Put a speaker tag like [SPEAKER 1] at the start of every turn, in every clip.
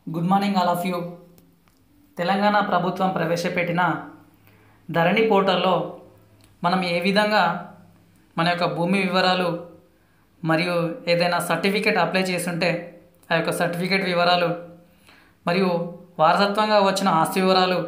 [SPEAKER 1] good morning all of you Telangana ప్రభుత్వం ప్రవేశపెట్టిన ధరణి పోర్టల్లో మనం ఏ విధంగా మన యొక్క భూమి వివరాలు మరియు ఏదైనా సర్టిఫికేట్ అప్లై చేసుంటే ఆ యొక్క సర్టిఫికేట్ వివరాలు మరియు వారసత్వంగా వచ్చిన ఆస్తి వివరాలు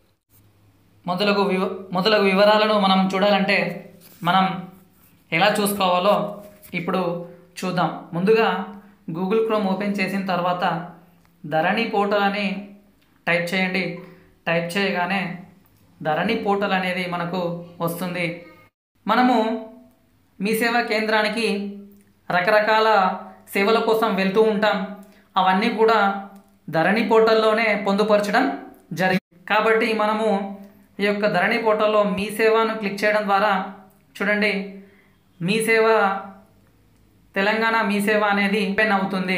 [SPEAKER 1] మొదలగు వివ మొదలగు వివరాలను మనం చూడాలంటే మనం ఎలా చూసుకోవాలో ఇప్పుడు చూద్దాం ముందుగా గూగుల్ క్రోమ్ ఓపెన్ చేసిన తర్వాత ధరణి పోర్టల్ అని టైప్ చేయండి టైప్ చేయగానే ధరణి పోర్టల్ అనేది మనకు వస్తుంది మనము మీ సేవా కేంద్రానికి రకరకాల సేవల కోసం వెళ్తూ ఉంటాం అవన్నీ కూడా ధరణి పోర్టల్లోనే పొందుపరచడం జరిగింది కాబట్టి మనము ఈ యొక్క ధరణి పోర్టల్లో మీ సేవను క్లిక్ చేయడం ద్వారా చూడండి మీ సేవ తెలంగాణ మీ సేవ అనేది ఓపెన్ అవుతుంది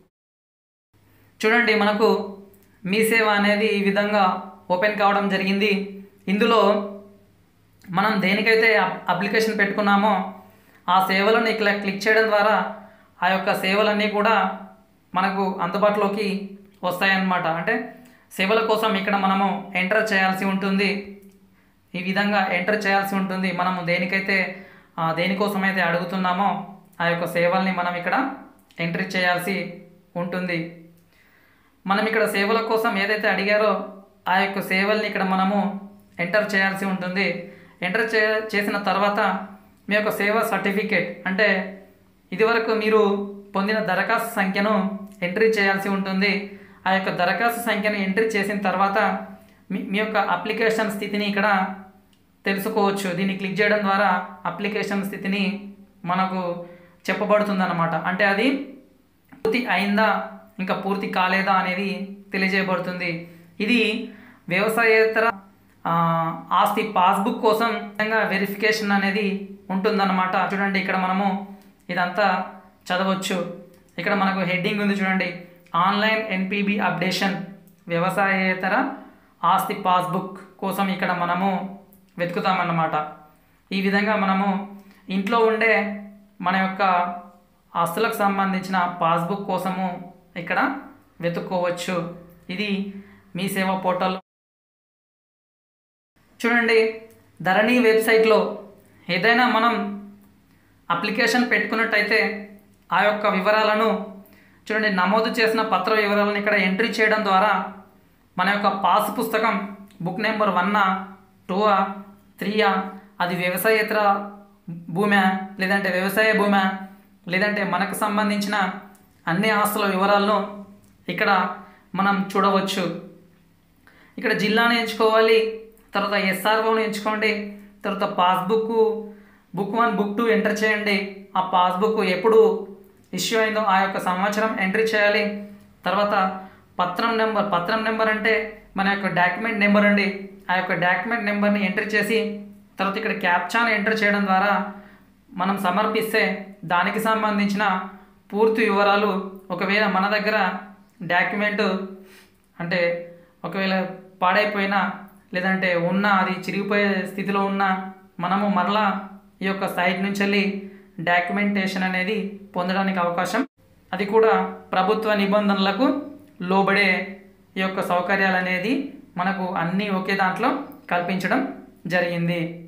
[SPEAKER 1] చూడండి మనకు మీ సేవ అనేది ఈ విధంగా ఓపెన్ కావడం జరిగింది ఇందులో మనం దేనికైతే అప్- అప్లికేషన్ పెట్టుకున్నామో ఆ సేవలను ఇక్కడ క్లిక్ చేయడం ద్వారా ఆ యొక్క సేవలన్నీ కూడా మనకు అందుబాటులోకి వస్తాయన్నమాట అంటే సేవల కోసం ఇక్కడ మనము ఎంటర్ చేయాల్సి ఉంటుంది ఈ విధంగా ఎంటర్ చేయాల్సి ఉంటుంది మనము దేనికైతే ఆ, దేనికోసమైతే అడుగుతున్నామో ఆ యొక్క సేవల్ని మనం ఇక్కడ ఎంట్రీ చేయాల్సి ఉంటుంది మనం ఇక్కడ సేవల కోసం ఏదైతే అడిగారో ఆ యొక్క సేవల్ని ఇక్కడ మనము ఎంటర్ చేయాల్సి ఉంటుంది ఎంటర్ చే చేసిన తర్వాత మీ యొక్క సేవ సర్టిఫికేట్ అంటే ఇదివరకు మీరు పొందిన దరఖాస్తు సంఖ్యను ఎంట్రీ చేయాల్సి ఉంటుంది ఆ యొక్క దరఖాస్తు సంఖ్యను ఎంట్రీ చేసిన తర్వాత మీ మీ యొక్క అప్లికేషన్ స్థితిని ఇక్కడ తెలుసుకోవచ్చు దీన్ని క్లిక్ చేయడం ద్వారా అప్లికేషన్ స్థితిని మనకు చెప్పబడుతుందన్నమాట అంటే అది పూర్తి అయిందా ఇంకా పూర్తి కాలేదా అనేది తెలియజేయబడుతుంది ఇది వ్యవసాయేతర ఆ, ఆస్తి పాస్బుక్ కోసం విధంగా వెరిఫికేషన్ అనేది ఉంటుందన్నమాట చూడండి ఇక్కడ మనము ఇదంతా చదవచ్చు ఇక్కడ మనకు హెడ్డింగ్ ఉంది చూడండి ఆన్లైన్ ఎన్పిబి అప్డేషన్ వ్యవసాయేతర ఆస్తి పాస్బుక్ కోసం ఇక్కడ మనము వెతుకుతామన్నమాట ఈ విధంగా మనము ఇంట్లో ఉండే మన యొక్క ఆస్తులకు సంబంధించిన పాస్బుక్ కోసము ఇక్కడ వెతుక్కోవచ్చు ఇది మీ సేవ పోర్టల్ చూడండి ధరణి వెబ్సైట్లో ఏదైనా మనం అప్లికేషన్ పెట్టుకున్నట్టయితే ఆ యొక్క వివరాలను చూడండి నమోదు చేసిన పత్ర వివరాలను ఇక్కడ ఎంట్రీ చేయడం ద్వారా మన యొక్క పాస్ పుస్తకం బుక్ నెంబర్ వన్నా టూవా త్రీయా అది వ్యవసాయేతర భూమా లేదంటే వ్యవసాయ భూమా లేదంటే మనకు సంబంధించిన అన్ని ఆస్తుల వివరాలను ఇక్కడ మనం చూడవచ్చు ఇక్కడ జిల్లాను ఎంచుకోవాలి తర్వాత ఎస్ఆర్ఓను ఎంచుకోండి తర్వాత passbook book one book two enter చేయండి ఆ పాస్బుక్ ఎప్పుడు ఇష్యూ అయిందో ఆ యొక్క సంవత్సరం ఎంట్రీ చేయాలి తర్వాత పత్రం నెంబర్ పత్రం నెంబర్ అంటే మన యొక్క డాక్యుమెంట్ నెంబర్ అండి ఆ యొక్క డాక్యుమెంట్ నెంబర్ని ఎంట్రీ చేసి తర్వాత ఇక్కడ క్యాప్చాను ఎంటర్ చేయడం ద్వారా మనం సమర్పిస్తే దానికి సంబంధించిన పూర్తి వివరాలు ఒకవేళ మన దగ్గర డాక్యుమెంట్ అంటే ఒకవేళ పాడైపోయినా లేదంటే ఉన్న అది చిరిగిపోయే స్థితిలో ఉన్న మనము మరలా ఈ యొక్క సైట్ నుంచి వెళ్ళి డాక్యుమెంటేషన్ అనేది పొందడానికి అవకాశం అది కూడా ప్రభుత్వ నిబంధనలకు లోబడే ఈ యొక్క సౌకర్యాలు అనేది మనకు అన్నీ ఒకే దాంట్లో కల్పించడం జరిగింది